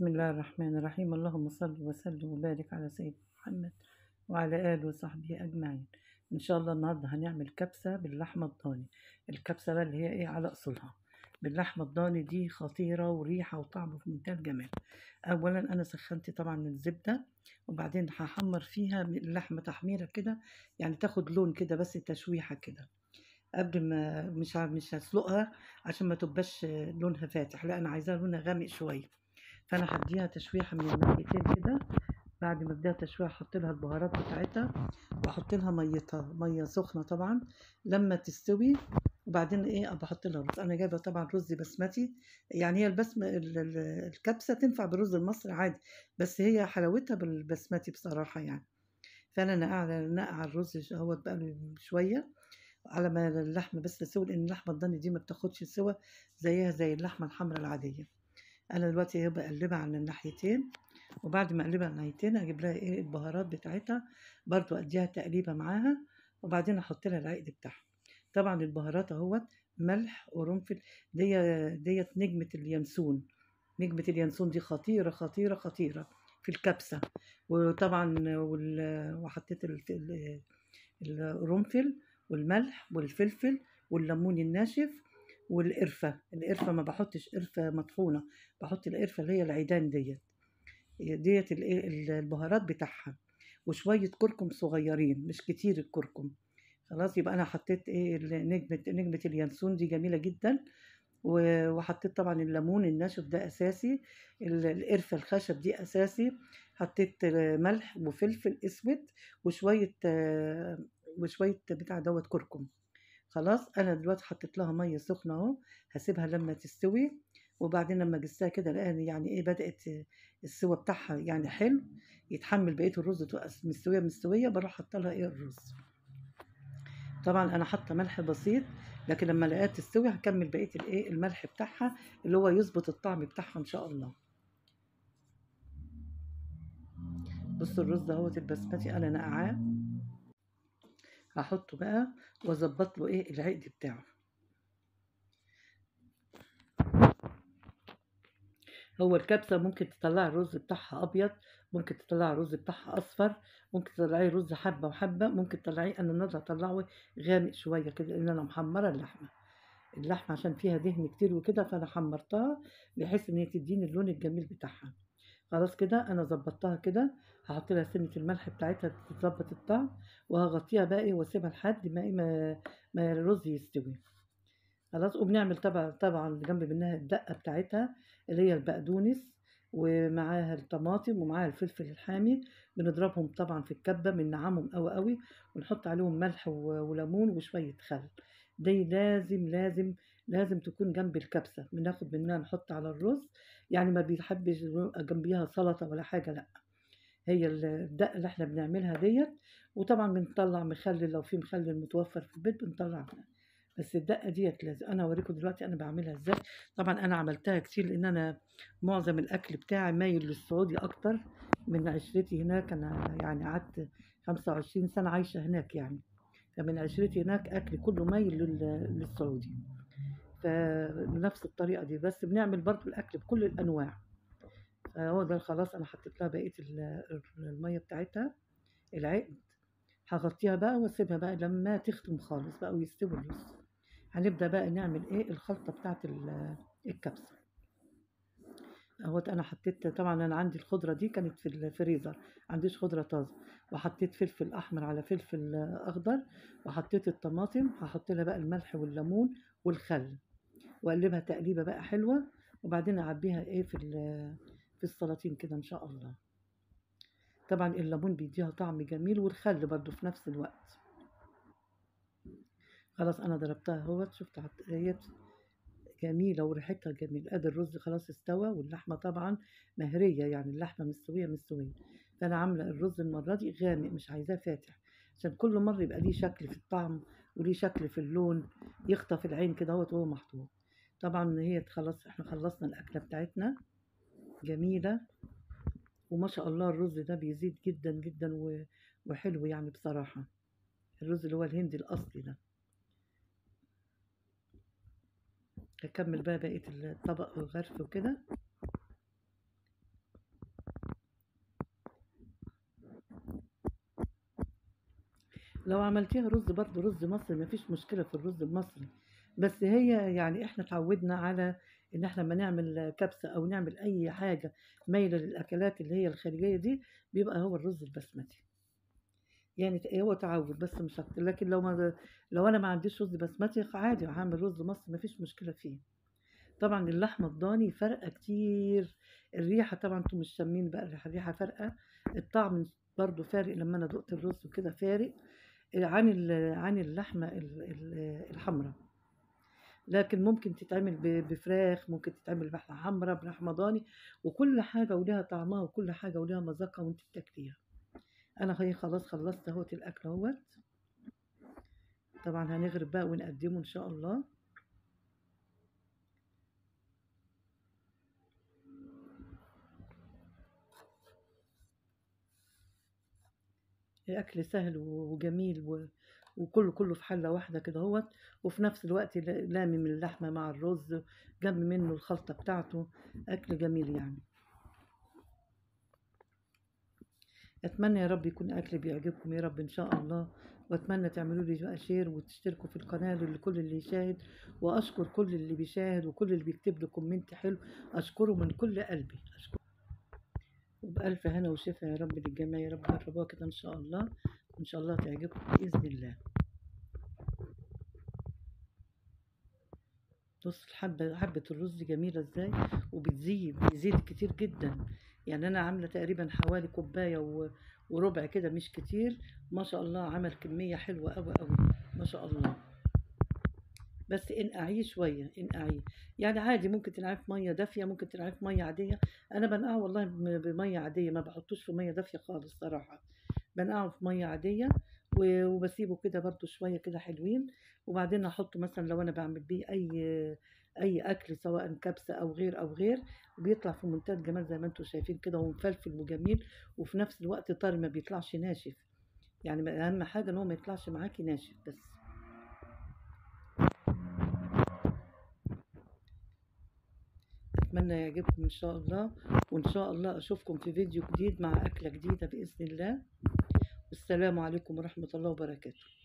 بسم الله الرحمن الرحيم اللهم صل وسلم وبارك على سيدنا محمد وعلى آله وصحبه أجمعين إن شاء الله النهاردة هنعمل كبسة باللحمة الضاني الكبسة بقى اللي هي إيه على أصولها باللحمة الضاني دي خطيرة وريحة وطعم في منتهى الجمال أولا أنا سخنت طبعا الزبدة وبعدين هحمر فيها اللحمة تحميرة كده يعني تاخد لون كده بس تشويحة كده قبل ما مش ه- مش هسلقها عشان ما تبقاش لونها فاتح لا انا عايزاها لونها غامق شويه فانا هديها تشويحه من الناحيتين كده بعد ما اديها تشويحه احط لها البهارات بتاعتها واحط لها ميتها ميه سخنه طبعا لما تستوي وبعدين ايه ابقى احط لها رز انا جايبه طبعا رز بسمتي يعني هي البسمه ال- ال- الكبسه تنفع بالرز المصري عادي بس هي حلاوتها بالبسمتي بصراحه يعني فانا نقع نقع الرز اهوت بقى شويه على ما اللحمه بس تسوي لان اللحمه الضاني دي ما بتاخدش سوا زيها زي اللحمه الحمراء العاديه انا دلوقتي اهي بقلبها على الناحيتين وبعد ما اقلبها على الناحيتين اجيب لها ايه البهارات بتاعتها برضو اديها تقليبه معاها وبعدين احط لها العقد بتاعها طبعا البهارات اهوت ملح وقرنفل دي ديت نجمه اليانسون نجمه اليانسون دي خطيره خطيره خطيره في الكبسه وطبعا وال- وحطيت ال- ال- القرنفل والملح والفلفل والليمون الناشف والقرفة القرفة ما بحطش قرفة مطحونة بحط القرفة اللي هي العيدان ديت ديت ال- ال- البهارات بتاعها وشوية كركم صغيرين مش كتير الكركم خلاص يبقى انا حطيت ايه ال- نجمة نجمة اليانسون دي جميلة جدا و- وحطيت طبعا الليمون الناشف ده اساسي ال- القرفة الخشب دي اساسي حطيت آه، ملح وفلفل اسود وشوية آه، وشوية بتاع دوت كركم خلاص انا دلوقتي حطيت لها ميه سخنه اهو هسيبها لما تستوي وبعدين لما جستها كده لقاها يعني ايه بدات السوا بتاعها يعني حلو يتحمل بقيه الرز تبقى مستويه مستويه بروح حاطه لها ايه الرز طبعا انا حاطه ملح بسيط لكن لما لقاها تستوي هكمل بقيه الايه الملح بتاعها اللي هو يظبط الطعم بتاعها ان شاء الله بصوا الرز اهوت البسمتي انا نقعاه هحطه بقى واظبط له ايه العقد بتاعه هو الكبسة ممكن تطلعي الرز بتاعها أبيض ممكن تطلعي الرز بتاعها أصفر ممكن تطلعي رز حبة وحبة ممكن تطلعيه أنا النهاردة هطلعه غامق شوية كده لأن أنا محمرة اللحمة اللحمة عشان فيها دهن كتير وكده فأنا حمرتها بحيث إن هي تديني اللون الجميل بتاعها خلاص كده أنا ظبطتها كده هحط لها سنة الملح بتاعتها تظبط الطعم وهغطيها بقى إيه وأسيبها لحد ما إيه ما, ما الرز يستوي خلاص وبنعمل طبعا طبعا جنب منها الدقة بتاعتها اللي هي البقدونس ومعاها الطماطم ومعاها الفلفل الحامي بنضربهم طبعا في الكبة بننعمهم قوي قوي ونحط عليهم ملح و- وليمون وشوية خل دي لازم لازم لازم تكون جنب الكبسة بناخد منها نحط على الرز يعني ما بيحبش جنبيها سلطة ولا حاجة لا هي الدقة اللي احنا بنعملها ديت وطبعا بنطلع مخلل لو في مخلل متوفر في البيت بنطلع بس الدقة ديت لازم انا اوريكم دلوقتي انا بعملها ازاي طبعا انا عملتها كتير لان انا معظم الاكل بتاعي مايل للسعودي اكتر من عشرتي هناك انا يعني قعدت 25 سنة عايشة هناك يعني فمن عشرتي هناك اكلي كله مايل لل- للسعودي فنفس الطريقة دي بس بنعمل برضو الاكل بكل الانواع فهو ده خلاص انا حطيت لها بقية ال- المية بتاعتها العقد هغطيها بقى واسيبها بقى لما تختم خالص بقى ويستوي الرز هنبدأ بقى نعمل ايه الخلطة بتاعت ال- الكبسة اهوت انا حطيت طبعا انا عندي الخضرة دي كانت في الفريزر عنديش خضرة طازة وحطيت فلفل احمر على فلفل اخضر وحطيت الطماطم هحط لها بقى الملح والليمون والخل واقلبها تقليبة بقى حلوة وبعدين اعبيها ايه في ال- في السلاطين كده ان شاء الله طبعا الليمون بيديها طعم جميل والخل برضو في نفس الوقت خلاص انا ضربتها اهوت شفت حط- هي جميلة وريحتها جميل ادي الرز خلاص استوى واللحمة طبعا مهرية يعني اللحمة مستوية مستوية فانا عاملة الرز المرة دي غامق مش عايزاه فاتح عشان كل مرة يبقى ليه شكل في الطعم وليه شكل في اللون يخطف العين كده اهوت وهو محطوط طبعا هي خلاص احنا خلصنا الاكلة بتاعتنا جميلة وما شاء الله الرز ده بيزيد جدا جدا و- وحلو يعني بصراحة الرز اللي هو الهندي الأصلي ده هكمل بقى بقية الطبق والغرف وكده لو عملتيها رز برضه رز مصري مفيش مشكلة في الرز المصري بس هي يعني احنا اتعودنا على ان احنا لما نعمل كبسة او نعمل اي حاجة مايلة للاكلات اللي هي الخارجية دي بيبقى هو الرز البسمتي يعني ت- هو تعود بس مش اكتر لكن لو ما لو انا ما عنديش رز بسمتي عادي هعمل رز مصري مفيش مشكلة فيه طبعا اللحمة الضاني فرقة كتير الريحة طبعا انتم مش شامين بقى الريحة الريحة فرقة الطعم برضو فارق لما انا دقت الرز وكده فارق عن ال- عن اللحمة ال- ال- الحمراء لكن ممكن تتعمل ب- بفراخ ممكن تتعمل بلحمة حمراء بلحمة ضاني وكل حاجة وليها طعمها وكل حاجة وليها مذاقها وانت بتاكليها انا هي خلاص خلصت اهوت الاكل اهوت طبعا هنغرب بقى ونقدمه ان شاء الله اكل سهل وجميل و... وكله كله في حله واحده كده اهوت وفي نفس الوقت لا- لامم اللحمه مع الرز جنب منه الخلطه بتاعته اكل جميل يعني اتمنى يا رب يكون اكل بيعجبكم يا رب ان شاء الله واتمنى تعملوا لي بقى شير وتشتركوا في القناه لكل اللي يشاهد واشكر كل اللي بيشاهد وكل اللي بيكتب لي كومنت حلو اشكره من كل قلبي اشكره وبألف هنا وشفا يا رب للجميع يا رب جربوها كده ان شاء الله ان شاء الله تعجبكم باذن الله بص الحبة حبة الرز جميلة ازاي وبتزيد بيزيد كتير جدا يعني انا عاملة تقريبا حوالي كوباية و- وربع كده مش كتير ما شاء الله عمل كمية حلوة قوي قوي ما شاء الله بس انقعيه شوية انقعيه يعني عادي ممكن تنقعيه في مية دافية ممكن تنقعيه في مية عادية انا بنقعه والله بم- بمية عادية ما بحطوش في مية دافية خالص صراحة بنقعه في مية عادية و- وبسيبه كده برضو شوية كده حلوين وبعدين احطه مثلا لو انا بعمل بيه اي اي اكل سواء كبسة او غير او غير بيطلع في منتهى الجمال زي ما انتم شايفين كده ومفلفل وجميل وفي نفس الوقت طري ما بيطلعش ناشف يعني اهم حاجة ان هو ما يطلعش معاكي ناشف بس اتمنى يعجبكم ان شاء الله وان شاء الله اشوفكم في فيديو جديد مع اكلة جديدة باذن الله والسلام عليكم ورحمة الله وبركاته